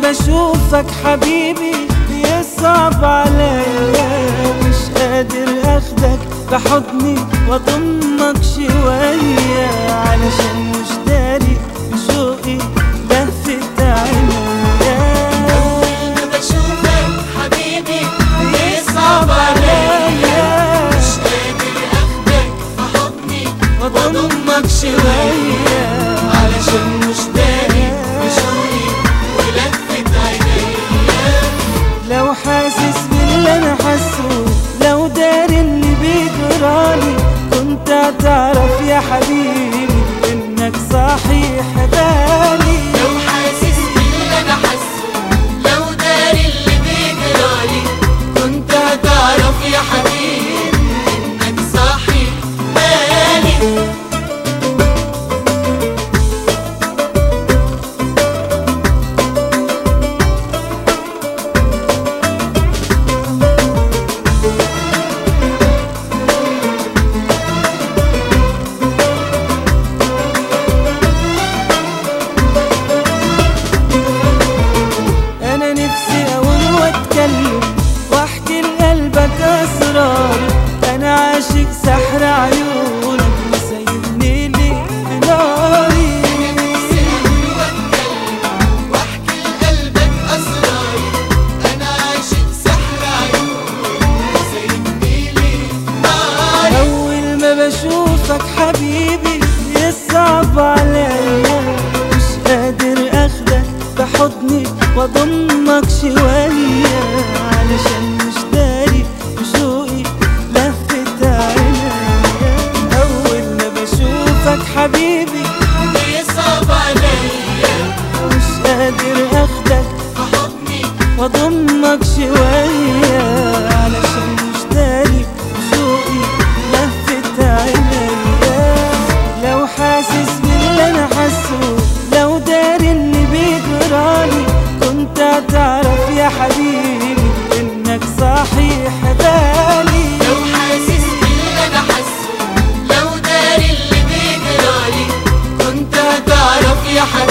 بشوفك حبيبي بيصعب عليا مش قادر اخدك بحضني واضمك شوية علشان مش داري بشوقي لفت عينيا لما بشوفك حبيبي بيصعب عليا مش قادر اخدك في حضني واضمك شوية علشان مش داري بشوقي ولفت عينيا لو حاسس باللي انا حاسه لو داري اللي بيجرالي كنت هتعرف يا حبيبي انك صحيح بالي لو حاسس باللي انا حاسه لو داري اللي بيجرالي كنت هتعرف يا حبيبي انك صاحي بالي انا نفسي اقول واتكلم واحكي لقلبك اسراري انا عاشق سحر عيونك وسايبني لي في ناري نفسي أقول وأتكلم وأحكي لقلبك أسراري أنا عاشق سحر عيونك سايبني لي ناري اول ما بشوفك حبيبي يصعب عليا مش قادر اخدك بحضني واضمك شوية علشان مش داري بشوقي لفت عينيا اول ما بشوفك حبيبي بيصعب عليا مش قادر اخدك في حضني واضمك شوية علشان مش داري بشوقي لفت عينيا لو حاسس باللي انا حاسه لو داري اللي بيجرالي كنت هتعرف يا حبيبي انك صحيح بالي لو حاسس باللي أنا حاسه لو داري اللي بيجرالي كنت هتعرف يا حبيبي